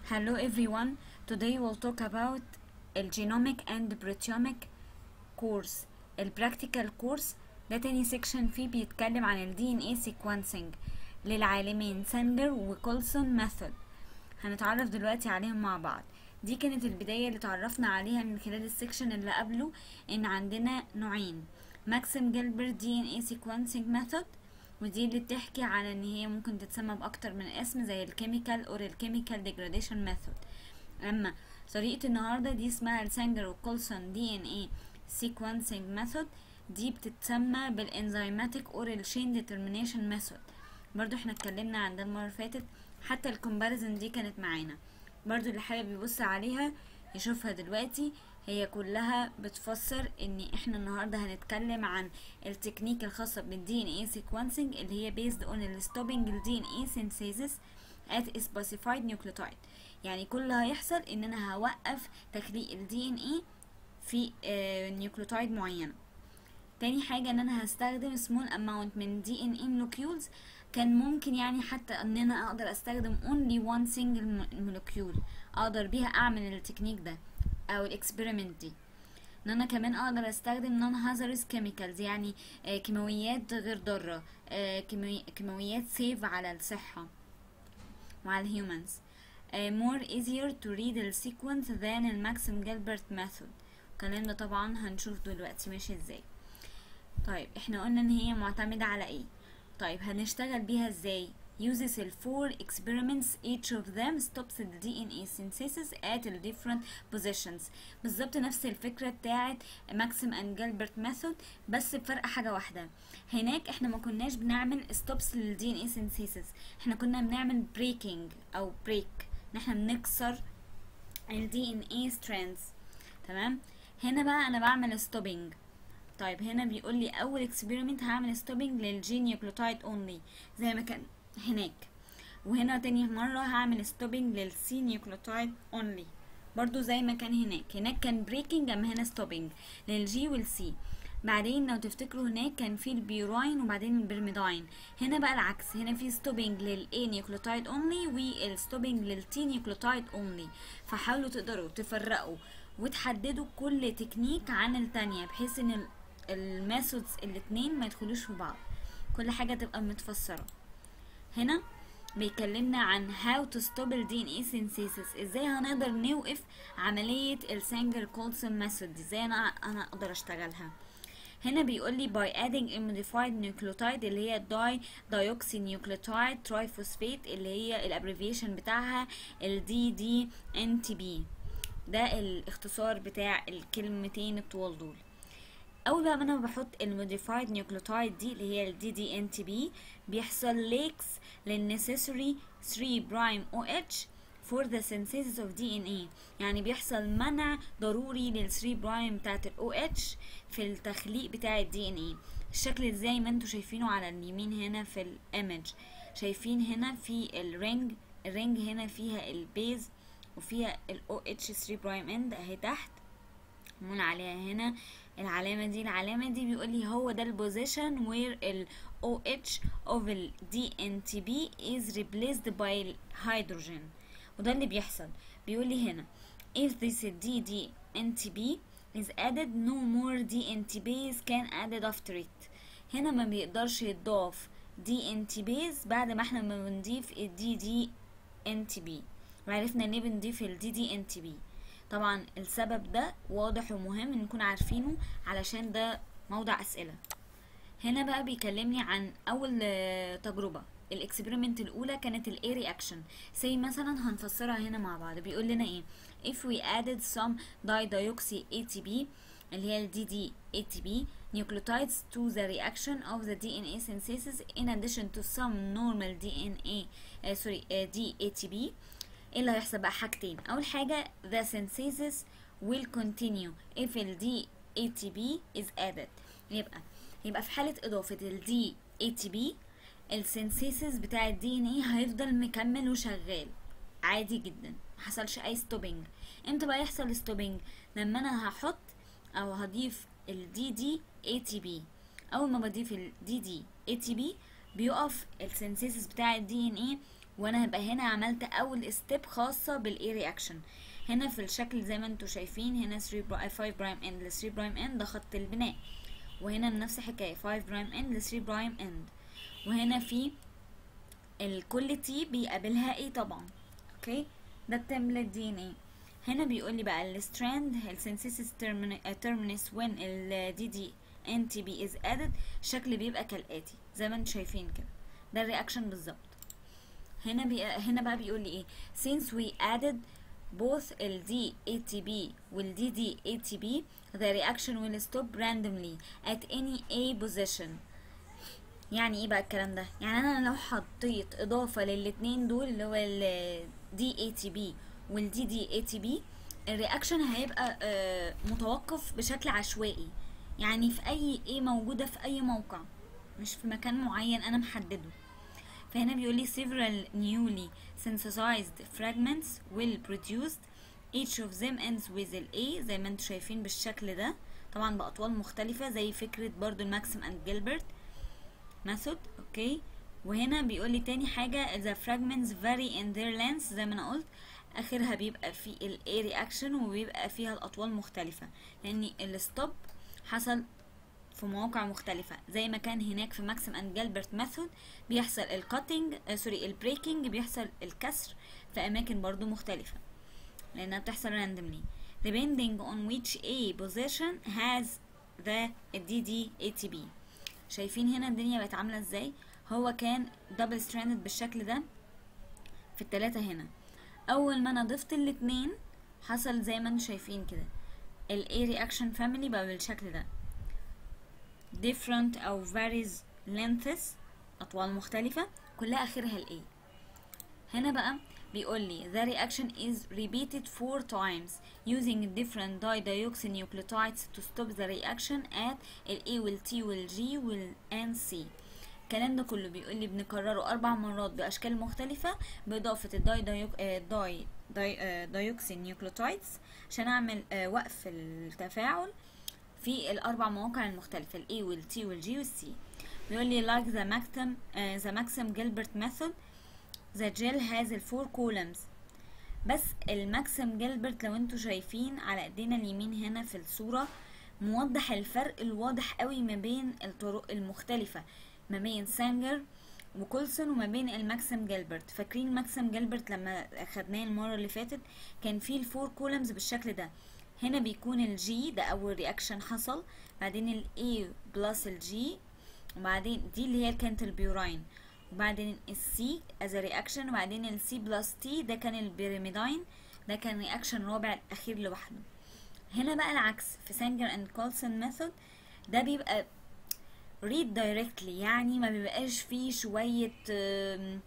Hello everyone. Today we'll talk about الجينوميك and proteomic course. البراكتيكال كورس ده تاني سيكشن فيه بيتكلم عن ال DNA sequencing للعالمين ساندر وكولسون ميثود هنتعرف دلوقتي عليهم مع بعض دي كانت البداية اللي تعرفنا عليها من خلال السيكشن اللي قبله ان عندنا نوعين ماكسيم جيلبرت دي ان اي sequencing ميثود ودي اللي بتحكي على ان هي ممكن تتسمى باكتر من اسم زي الكيميكال اور الكيميكال ديجراديشن ميثود اما طريقة النهاردة دي اسمها السانجر وكولسون دي ان اي sequencing ميثود دي بتتسمى بالانزيماتيك اور الشين ديترمينيشن ميثود برضو احنا اتكلمنا عن ده المرة اللي فاتت حتى الكومباريزن دي كانت معانا برضو اللي حابب يبص عليها يشوفها دلوقتي هي كلها بتفسر ان احنا النهارده هنتكلم عن التكنيك الخاصه بالدي ان اي سيكونسنج اللي هي بيزد اون الستوبنج الدي ان اي synthesis at specified nucleotide يعني كل اللي هيحصل ان انا هوقف تخليق الدي ان اي في نيوكليوتايد معينه تاني حاجة ان انا هستخدم small amount من دي ان اي molecules كان ممكن يعني حتى ان انا اقدر استخدم only one single molecule اقدر بيها اعمل التكنيك ده او الاكسبيرمنت دي ان انا كمان اقدر استخدم non hazardous chemicals يعني آه كيماويات غير ضارة آه كيماويات سيف على الصحة وعلى الهيومنز آه more easier to read the sequence than the Maxim Gilbert method الكلام ده طبعا هنشوف دلوقتي ماشي ازاي طيب احنا قلنا ان هي معتمدة على ايه طيب هنشتغل بيها ازاي uses ال four experiments each of them stops the DNA synthesis at the different positions بالظبط نفس الفكرة بتاعت ماكسيم اند جيلبرت ميثود بس بفرق حاجة واحدة هناك احنا ما كناش بنعمل stops لل DNA synthesis احنا كنا بنعمل breaking او break ان احنا بنكسر ال DNA strands تمام هنا بقى انا بعمل stopping طيب هنا بيقول لي اول اكسبيرمنت هعمل ستوبنج للجين نيوكليوتايد اونلي زي ما كان هناك وهنا تاني مرة هعمل ستوبنج للسي نيوكليوتايد اونلي برضو زي ما كان هناك هناك كان بريكنج اما هنا ستوبنج للجي والسي بعدين لو تفتكروا هناك كان في البيوراين وبعدين البرميداين هنا بقى العكس هنا في ستوبنج للاي نيوكليوتايد اونلي والستوبنج للتي نيوكليوتايد اونلي فحاولوا تقدروا تفرقوا وتحددوا كل تكنيك عن التانية بحيث ان الميثودز الاتنين ما يدخلوش في بعض كل حاجة تبقى متفسرة هنا بيكلمنا عن how to stop ال DNA synthesis ازاي هنقدر نوقف عملية السانجر كولسون ميثود ازاي انا انا اقدر اشتغلها هنا بيقول لي by adding a modified nucleotide اللي هي داي dioxynucleotide triphosphate اللي هي الابريفيشن بتاعها ال DDNTB ده الاختصار بتاع الكلمتين الطوال دول اول بقى ما انا بحط الموديفايد نيوكليوتايد دي اللي هي الدي دي ان تي بي بيحصل ليكس للنسيسري 3 برايم او اتش for the synthesis of DNA يعني بيحصل منع ضروري لل 3 برايم بتاعت ال OH في التخليق بتاع ال DNA الشكل زي ما انتوا شايفينه على اليمين هنا في الايمج شايفين هنا في الرينج الرينج هنا فيها البيز وفيها ال OH 3 برايم اند اهي تحت معمول عليها هنا العلامة دي العلامة دي بيقول لي هو ده البوزيشن where ال OH of ال DNTB is replaced by hydrogen وده اللي بيحصل بيقول لي هنا if this DDNTB is added no more DNTBs can added after it هنا ما بيقدرش يتضاف DNTBs بعد ما احنا ما بنضيف ال DDNTB وعرفنا ليه بنضيف ال DDNTB طبعا السبب ده واضح ومهم نكون عارفينه علشان ده موضع اسئله هنا بقى بيكلمني عن اول تجربه الاكسبيرمنت الاولى كانت الاي رياكشن زي مثلا هنفسرها هنا مع بعض بيقول لنا ايه if we added some didioxy ATP اللي هي ال DD ATP nucleotides to the reaction of the DNA synthesis in addition to some normal DNA uh, sorry uh, DATP ايه اللي هيحصل بقى حاجتين اول حاجه the synthesis will continue if ال DATP is added يبقى يبقى في حاله اضافه ال DATP السينثيسيس بتاع الدي ان ايه هيفضل مكمل وشغال عادي جدا محصلش اي ستوبنج امتى بقى يحصل ستوبنج لما انا هحط او هضيف ال دي دي اي تي بي اول ما بضيف ال دي دي اي تي بي بيقف السينثيسيس بتاع الدي ان ايه وانا هبقى هنا عملت اول ستيب خاصه بالاي رياكشن هنا في الشكل زي ما انتم شايفين هنا 3 برايم 5 برايم اند ل 3 برايم اند ده خط البناء وهنا نفس الحكايه 5 برايم اند ل 3 برايم اند وهنا في الكل تي بيقابلها ايه طبعا اوكي ده التمبلت دي ان ايه هنا بيقول لي بقى الستراند السينثيسيس تيرمينس وين الدي دي ان تي بي از ادد الشكل بيبقى كالاتي زي ما انتم شايفين كده ده الرياكشن بالظبط هنا بي... هنا بقى بيقول لي ايه since we added both ال DATB وال DDATB the reaction will stop randomly at any A position يعني ايه بقى الكلام ده يعني انا لو حطيت اضافة للاتنين دول اللي هو ال DATB وال DDATB الرياكشن هيبقى آه متوقف بشكل عشوائي يعني في اي ايه موجودة في اي موقع مش في مكان معين انا محدده فهنا بيقول لي several newly synthesized fragments will produced each of them ends with ال A زي ما انتم شايفين بالشكل ده طبعا بأطوال مختلفة زي فكرة برضو الماكسيم اند جيلبرت method اوكي وهنا بيقول لي تاني حاجة the fragments vary in their length زي ما انا قلت اخرها بيبقى في ال A reaction وبيبقى فيها الأطوال مختلفة لأن الستوب حصل في مواقع مختلفة زي ما كان هناك في ماكسيم اند جالبرت ميثود بيحصل الكاتنج آه سوري البريكنج بيحصل الكسر في اماكن برضو مختلفة لانها بتحصل randomly depending on which A position has the DDATB شايفين هنا الدنيا بقت عاملة ازاي هو كان دبل ستراندد بالشكل ده في التلاتة هنا اول ما انا ضفت الاتنين حصل زي ما انتم شايفين كده ال A reaction family بقى بالشكل ده different أو varies lengths أطوال مختلفة كلها آخرها ال A هنا بقى بيقول لي the reaction is repeated four times using different didioxynucleotides to stop the reaction at ال A وال T وال G وال N C الكلام ده كله بيقول لي بنكرره أربع مرات بأشكال مختلفة بإضافة الداي دايوك آه داي داي آه دايوكسين نيوكليوتايدز عشان أعمل آه وقف التفاعل في الأربع مواقع المختلفة ال A وال T وال G وال C بيقول لي like the Maxim uh, the Maxim Gilbert method the gel has the four columns بس الماكسيم جيلبرت لو انتوا شايفين على ايدينا اليمين هنا في الصورة موضح الفرق الواضح قوي ما بين الطرق المختلفة ما بين سانجر وكولسون وما بين الماكسيم جيلبرت فاكرين ماكسيم جيلبرت لما خدناه المرة اللي فاتت كان فيه الفور كولمز بالشكل ده هنا بيكون الجي ده اول رياكشن حصل بعدين الاي بلس الجي وبعدين دي اللي هي كانت البيوراين وبعدين السي از رياكشن وبعدين السي بلس تي ده كان البيريميداين ده كان رياكشن رابع الاخير لوحده هنا بقى العكس في سانجر اند كولسون ميثود ده بيبقى ريد دايركتلي يعني ما بيبقاش فيه شوية آم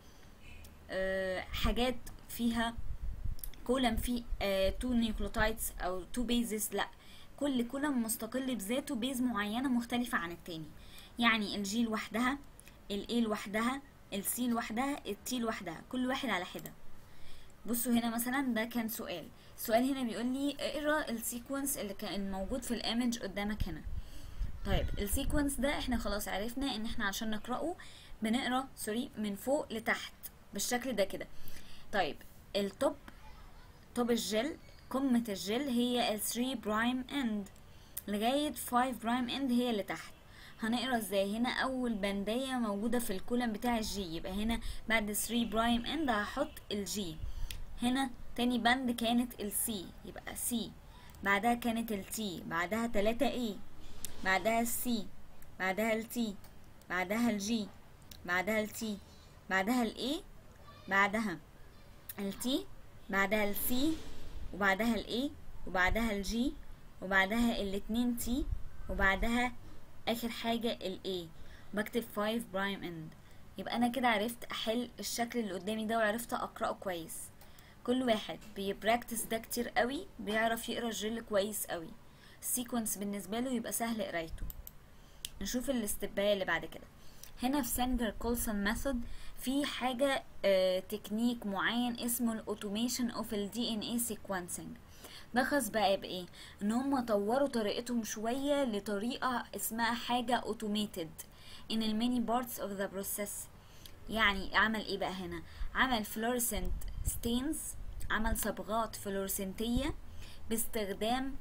آم حاجات فيها كولم فيه تو نيوكليوتايدز او تو بيزز لا كل كولم مستقل بذاته بيز معينة مختلفة عن التاني يعني الجي لوحدها الاي لوحدها السي لوحدها التي لوحدها كل واحد على حدة بصوا هنا مثلا ده كان سؤال السؤال هنا بيقول لي اقرا السيكونس اللي كان موجود في الايمج قدامك هنا طيب السيكونس ده احنا خلاص عرفنا ان احنا عشان نقراه بنقرا سوري من فوق لتحت بالشكل ده كده طيب التوب توب الجل قمة الجل هي ال 3 برايم اند لغاية 5 برايم اند هي اللي تحت هنقرا ازاي هنا اول بندية موجودة في الكولم بتاع الجي يبقى هنا بعد 3 برايم اند هحط الجي هنا تاني بند كانت السي يبقى سي بعدها كانت التي بعدها 3 اي بعدها السي بعدها التي بعدها الجي بعدها التي بعدها الاي بعدها التي بعدها السي وبعدها الاي وبعدها الجي وبعدها الاتنين تي وبعدها اخر حاجة الاي بكتب 5 برايم اند يبقى انا كده عرفت احل الشكل اللي قدامي ده وعرفت اقراه كويس كل واحد بيبراكتس ده كتير قوي بيعرف يقرا الجل كويس قوي السيكونس بالنسبه له يبقى سهل قرايته نشوف الاستباية اللي بعد كده هنا في سانجر كولسون ميثود في حاجة اه تكنيك معين اسمه الاوتوميشن اوف الدي ان اي سيكونسنج ده خاص بقى بايه ان هم طوروا طريقتهم شوية لطريقة اسمها حاجة automated in الميني parts of the process يعني عمل ايه بقى هنا عمل فلورسنت ستينز عمل صبغات فلورسنتية باستخدام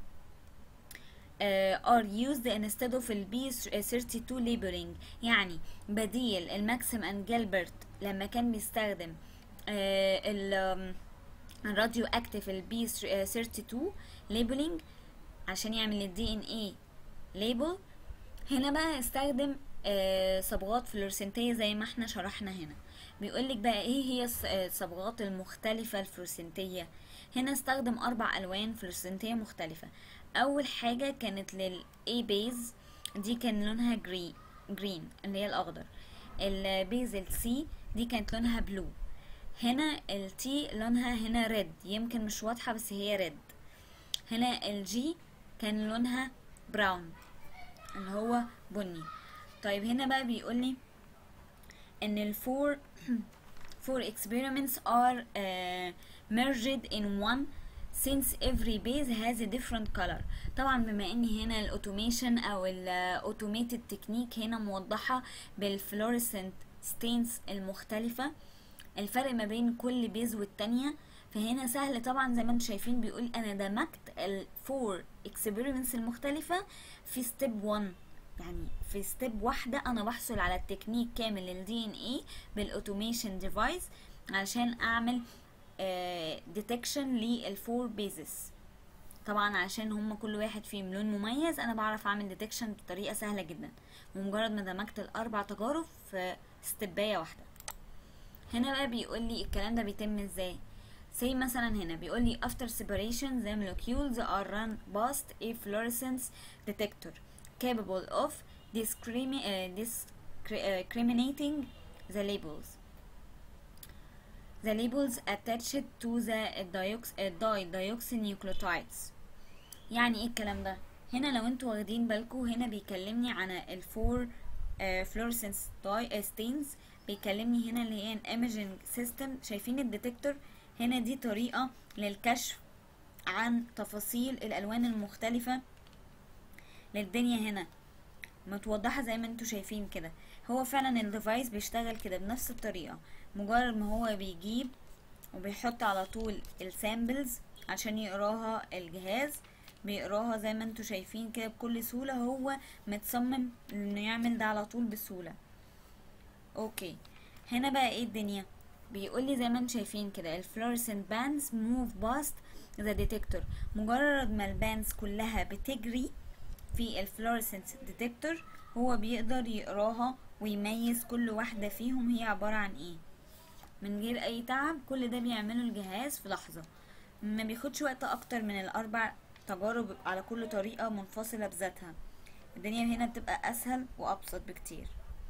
uh, are used instead of ال B32 labeling يعني بديل الماكسيم اند جيلبرت لما كان بيستخدم uh, ال الراديو اكتيف ال B32 labeling عشان يعمل ال DNA label هنا بقى استخدم uh, صبغات فلورسنتية زي ما احنا شرحنا هنا بيقولك بقى ايه هي الصبغات المختلفة الفلورسنتية هنا استخدم اربع الوان فلورسنتية مختلفة اول حاجة كانت لل A base دي كان لونها جري جرين اللي هي الاخضر البيز السي دي كانت لونها بلو هنا التي لونها هنا ريد يمكن مش واضحة بس هي ريد هنا الجي كان لونها براون اللي هو بني طيب هنا بقى بيقولي ان الفور four experiments are uh, merged in one since every base has a different color طبعا بما ان هنا الاوتوميشن او الاوتوميتد تكنيك هنا موضحة بالفلوريسنت ستينز المختلفة الفرق ما بين كل بيز والتانية فهنا سهل طبعا زي ما انتم شايفين بيقول انا دمجت الفور اكسبيرمنتس المختلفة في ستيب 1 يعني في ستيب واحدة انا بحصل على التكنيك كامل للدي ان اي بالاوتوميشن ديفايس علشان اعمل ديتكشن للفور بيزز طبعا عشان هما كل واحد فيهم لون مميز انا بعرف اعمل ديتكشن بطريقة سهلة جدا ومجرد ما دمجت الاربع تجارب في ستيباية واحدة هنا بقى بيقول لي الكلام ده بيتم ازاي زي مثلا هنا بيقول لي after separation the molecules are run past a fluorescence detector capable of discrimi- uh, discriminating the labels the labels attached to the diox- didioxynucleotides يعني ايه الكلام ده هنا لو انتوا واخدين بالكم هنا بيكلمني عن الفور فلورسنس ستينز بيكلمني هنا اللي هي ايميجنج سيستم شايفين الديتكتور هنا دي طريقة للكشف عن تفاصيل الالوان المختلفة للدنيا هنا متوضحة زي ما انتوا شايفين كده هو فعلا الديفايس بيشتغل كده بنفس الطريقة مجرد ما هو بيجيب وبيحط على طول السامبلز عشان يقراها الجهاز بيقراها زي ما انتوا شايفين كده بكل سهولة هو متصمم انه يعمل ده على طول بسهولة اوكي هنا بقى ايه الدنيا بيقولي زي ما انتوا شايفين كده الفلورسنت بانز موف باست ذا ديتكتور مجرد ما البانز كلها بتجري في الفلورسنت ديتكتور هو بيقدر يقراها ويميز كل واحدة فيهم هي عبارة عن ايه من غير اي تعب كل ده بيعمله الجهاز في لحظة ما بياخدش وقت اكتر من الاربع تجارب على كل طريقة منفصلة بذاتها الدنيا هنا بتبقى اسهل وابسط بكتير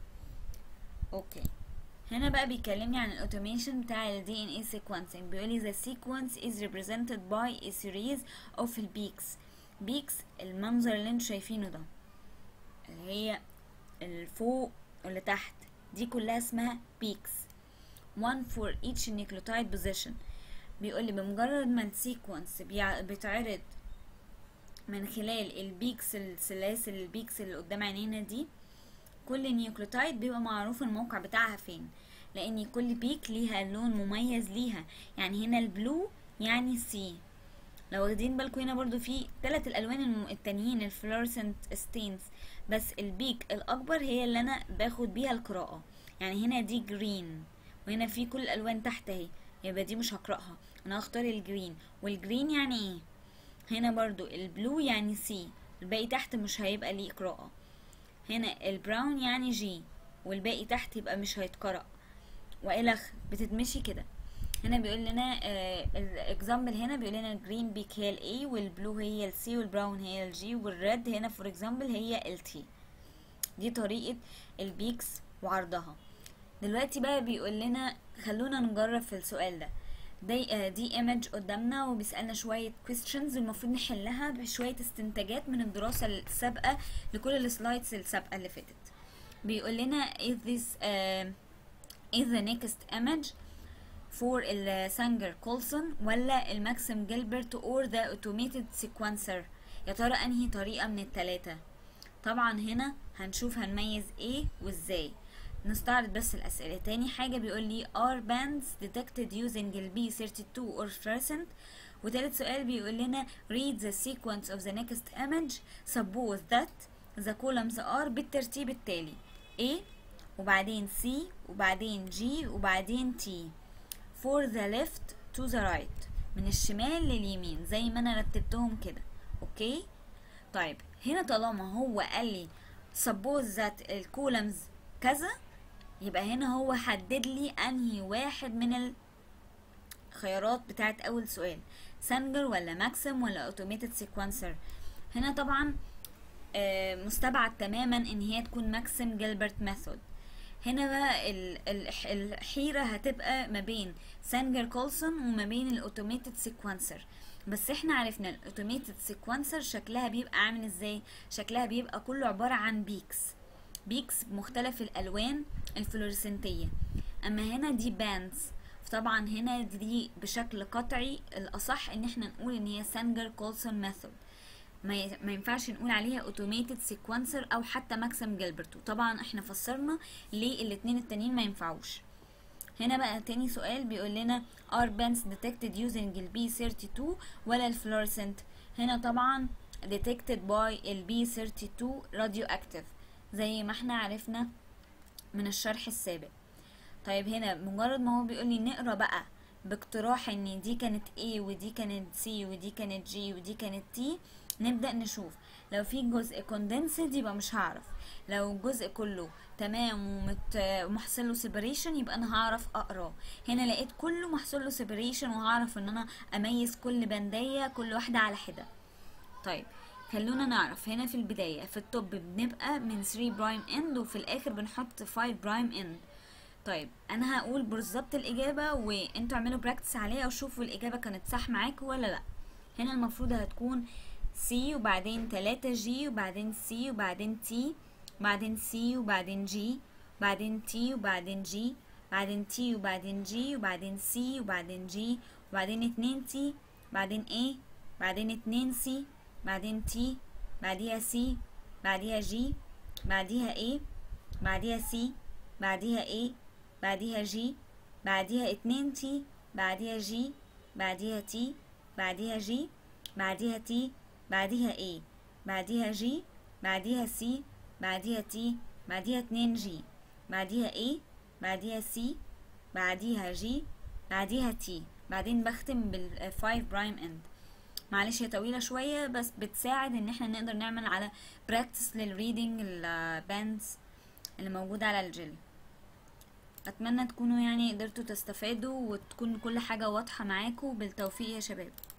اوكي هنا بقى بيكلمني عن الاوتوميشن بتاع ال DNA sequencing بيقولي the sequence is represented by a series of peaks peaks المنظر اللي انتوا شايفينه ده اللي هي الفوق واللي تحت دي كلها اسمها peaks one for each nucleotide position بيقولي بمجرد ما السيكونس بيتعرض من خلال البيكس السلاسل البيكس اللي قدام عينينا دي كل نيوكليوتايد بيبقى معروف الموقع بتاعها فين لان كل بيك ليها لون مميز ليها يعني هنا البلو يعني سي لو واخدين بالكم هنا برضو في ثلاث الالوان التانيين الفلورسنت ستينز بس البيك الاكبر هي اللي انا باخد بيها القراءه يعني هنا دي جرين وهنا في كل الالوان تحت اهي يبقى دي مش هقراها انا هختار الجرين والجرين يعني ايه هنا برضو البلو يعني سي الباقي تحت مش هيبقى ليه قراءه هنا البراون يعني جي والباقي تحت يبقى مش هيتقرأ والخ بتتمشي كده هنا بيقول لنا الاكزامبل هنا بيقول لنا الجرين بيك هي الاي والبلو هي السي والبراون هي الجي والريد هنا فور اكزامبل هي التي دي طريقة البيكس وعرضها دلوقتي بقى بيقول لنا خلونا نجرب في السؤال ده دي دي ايمج قدامنا وبيسالنا شويه questions المفروض نحلها بشويه استنتاجات من الدراسه السابقه لكل السلايدز السابقه اللي فاتت بيقول لنا is this uh, is the next image for السانجر كولسون ولا الماكسيم جيلبرت or the automated sequencer يا ترى انهي طريقه من التلاته طبعا هنا هنشوف هنميز ايه وازاي نستعرض بس الأسئلة تاني حاجة بيقول لي are bands detected using ال B32 or fluorescent وتالت سؤال بيقول لنا read the sequence of the next image suppose that the columns are بالترتيب التالي A وبعدين C وبعدين G وبعدين T for the left to the right من الشمال لليمين زي ما انا رتبتهم كده اوكي طيب هنا طالما هو قال لي suppose that الكولمز كذا يبقى هنا هو حدد لي انهي واحد من الخيارات بتاعت اول سؤال سانجر ولا ماكسيم ولا اوتوميتد سيكونسر هنا طبعا آه، مستبعد تماما ان هي تكون ماكسيم جيلبرت ميثود هنا بقى ال- ال- الحيرة هتبقى ما بين سانجر كولسون وما بين الاوتوميتد سيكونسر بس احنا عرفنا الاوتوميتد سيكونسر شكلها بيبقى عامل ازاي شكلها بيبقى كله عبارة عن بيكس بيكس بمختلف الالوان الفلورسنتية اما هنا دي باندز طبعا هنا دي بشكل قطعي الاصح ان احنا نقول ان هي سانجر كولسون ميثود ما ي- ما ينفعش نقول عليها اوتوميتد سيكونسر او حتى ماكسيم جيلبرت وطبعا احنا فسرنا ليه الاتنين التانيين ما ينفعوش هنا بقى تاني سؤال بيقول لنا are bands detected using ال B32 ولا الفلورسنت هنا طبعا detected by ال B32 radioactive زي ما احنا عرفنا من الشرح السابق طيب هنا مجرد ما هو بيقول لي نقرا بقى باقتراح ان دي كانت A ودي كانت C ودي كانت G ودي كانت T نبدأ نشوف لو في جزء كوندنسد يبقى مش هعرف لو الجزء كله تمام ومت... ومحصل له سيبريشن يبقى انا هعرف اقراه هنا لقيت كله محصل له سيبريشن وهعرف ان انا اميز كل بندية كل واحدة على حدة طيب خلونا نعرف هنا في البداية في التوب بنبقى من 3 برايم اند وفي الاخر بنحط 5 برايم اند طيب انا هقول بالظبط الاجابة وانتوا اعملوا براكتس عليها وشوفوا الاجابة كانت صح معاكم ولا لا هنا المفروض هتكون سي وبعدين تلاتة جي وبعدين سي وبعدين تي بعدين سي وبعدين جي بعدين تي وبعدين جي بعدين تي وبعدين جي وبعدين سي وبعدين جي وبعدين اتنين تي بعدين ايه بعدين اتنين سي بعدين تي بعديها سي بعديها جي بعديها ايه بعديها سي بعديها ايه بعديها جي بعديها اتنين تي بعديها جي بعديها تي بعديها جي بعديها تي بعديها ايه بعديها جي بعديها سي بعديها تي بعديها اتنين جي بعديها ايه بعديها سي بعديها جي بعديها تي بعدين بختم بال 5 برايم اند معلش هي طويلة شوية بس بتساعد ان احنا نقدر نعمل على براكتس للريدنج الباندز اللي موجودة على الجل اتمنى تكونوا يعني قدرتوا تستفادوا وتكون كل حاجة واضحة معاكم بالتوفيق يا شباب